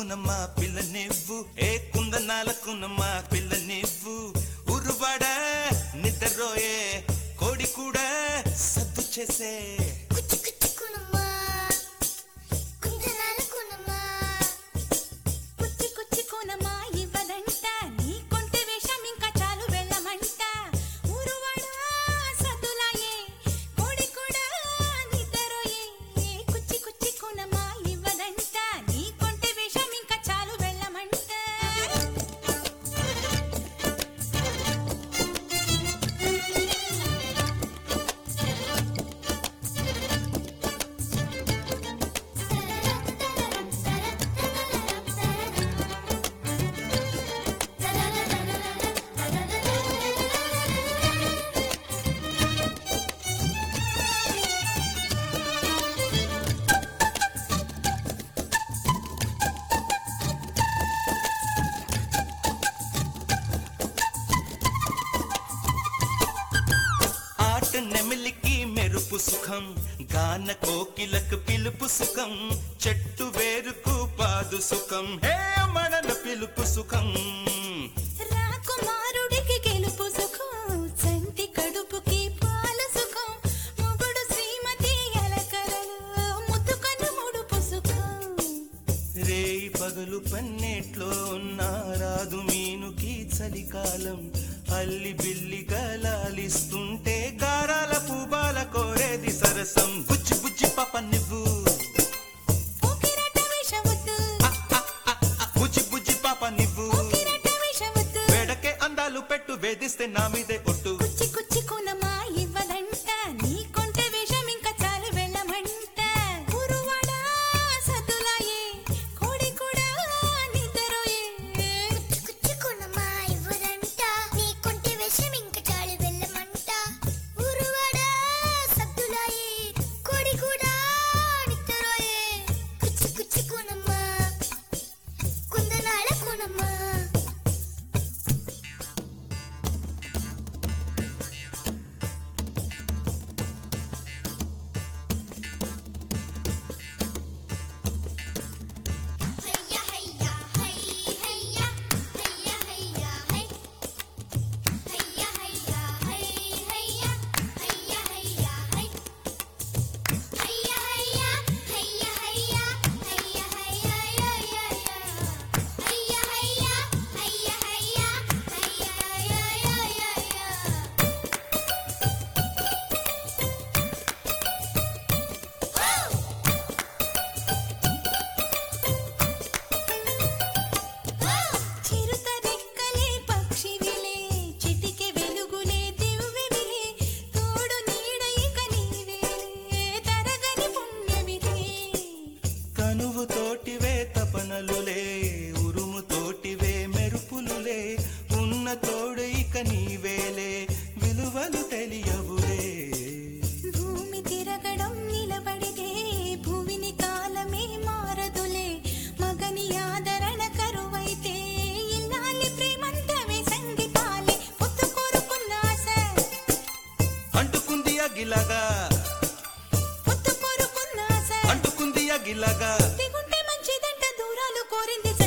కునమ్మా పిల్ల నివ్వు ఏ కుందనాల కునమ్మా పిల్ల నివ్వు ఉరువాడ నిద్రరోయే కోడి కూడా సద్దు చేసే కుచ్చి కుచ్చి కునమ్మా కుందనాల కునమ్మా కుచ్చి కుచ్చి కోనమా ఇవ్వదంట నీ కొంటె వేషం ఇంకా చాలు వెళ్ళమంట ఊరువాడ సద్దులాయే కోడి కూడా నిద్రరోయే కుచ్చి కుచ్చి కోనమా ఇవ్వదంట నీ కొంటె వేషం ఇంకా చాలు వెళ్ళమంట ఆట నెమిలికి మెరుపు సుఖం గాన కోకిలకు పిలుపు సుఖం చెట్టు వేరుకు పాదు సుఖం హే మడల పిలుపు సుఖం రాకుమారుడికి గెలుపు సుఖం చంటి కడుపుకి పాల సుఖం మొగుడు శ్రీమతి ఎలకలలో ముద్దుకను ముడుపు సుఖం రేయి పగలు పన్నెట్లో ఉన్న రాదు మీనుకి చలికాలం అల్లి బిల్లి గలాలిస్తుంటే గారాల పూబాల కోరేది సరసం బుజ్జి బుజ్జి పాప నువ్వు ఊకిరట విషవద్దు బుజ్జి బుజ్జి పాప నువ్వు ఊకిరట విషవద్దు వేడకే అందాలు పెట్టు వేధిస్తే నా మీదే ఒట్టు కుచ్చి కుచ్చి కునమా ఇవ్వదంట నీ కొంటె వేషం ఇంకా చాలు వెళ్ళమంట గురువాడ సద్దులాయే కోడి కూడా నిద్రరోయే కుచ్చి కునమ్మా ఇవ్వదంట నీ కొంటి విషం ఇంక చాలు వెళ్ళమంట ఊరువాడ సద్దులాయే కోడి కూడా నిద్రరోయే కుచ్చి కుచ్చి కునమ్మా కుందనాల కునమ్మా హయ్యా హయ్యా హై హయ్యా హయ్యా హయ్యా హై హయ్యా హయ్యా హై హయ్యా హయ్యా హయ్యా హై హయ్యా హయ్యా హయ్యా హయ్యా హయ్యా హయ్యా హయ్యా హయ్యా హయ్యా హయ్యా హయ్యా హయ్యా హయ్యా చిరుత రెక్కలే పక్షివిలే చిటికె వెలుగులే దివ్వెవిలే తోడు నీడ ఇక నీవేలే తరగని పుణ్యమిదే కనువు తోటివే తపనలులే ఉరుము తోటివే మెరుపులులే ఉన్న తోడు ఇక నీవేలే విలువలు తెలియవులే భూమి తిరగడం నిలబడితే భూమిని కాలమే మారదులే మగని ఆదరణ కరువైతే ఇల్లాలి ప్రేమంతమే సంగీతాలే పొత్తు కోరుకున్న ఆశ అంటుకుంది అగిలాగా పొత్తు కోరుకున్న ఆశ అంటుకుంది అగిలాగా దిగుంటే మంచిదంట దూరాలు కోరింది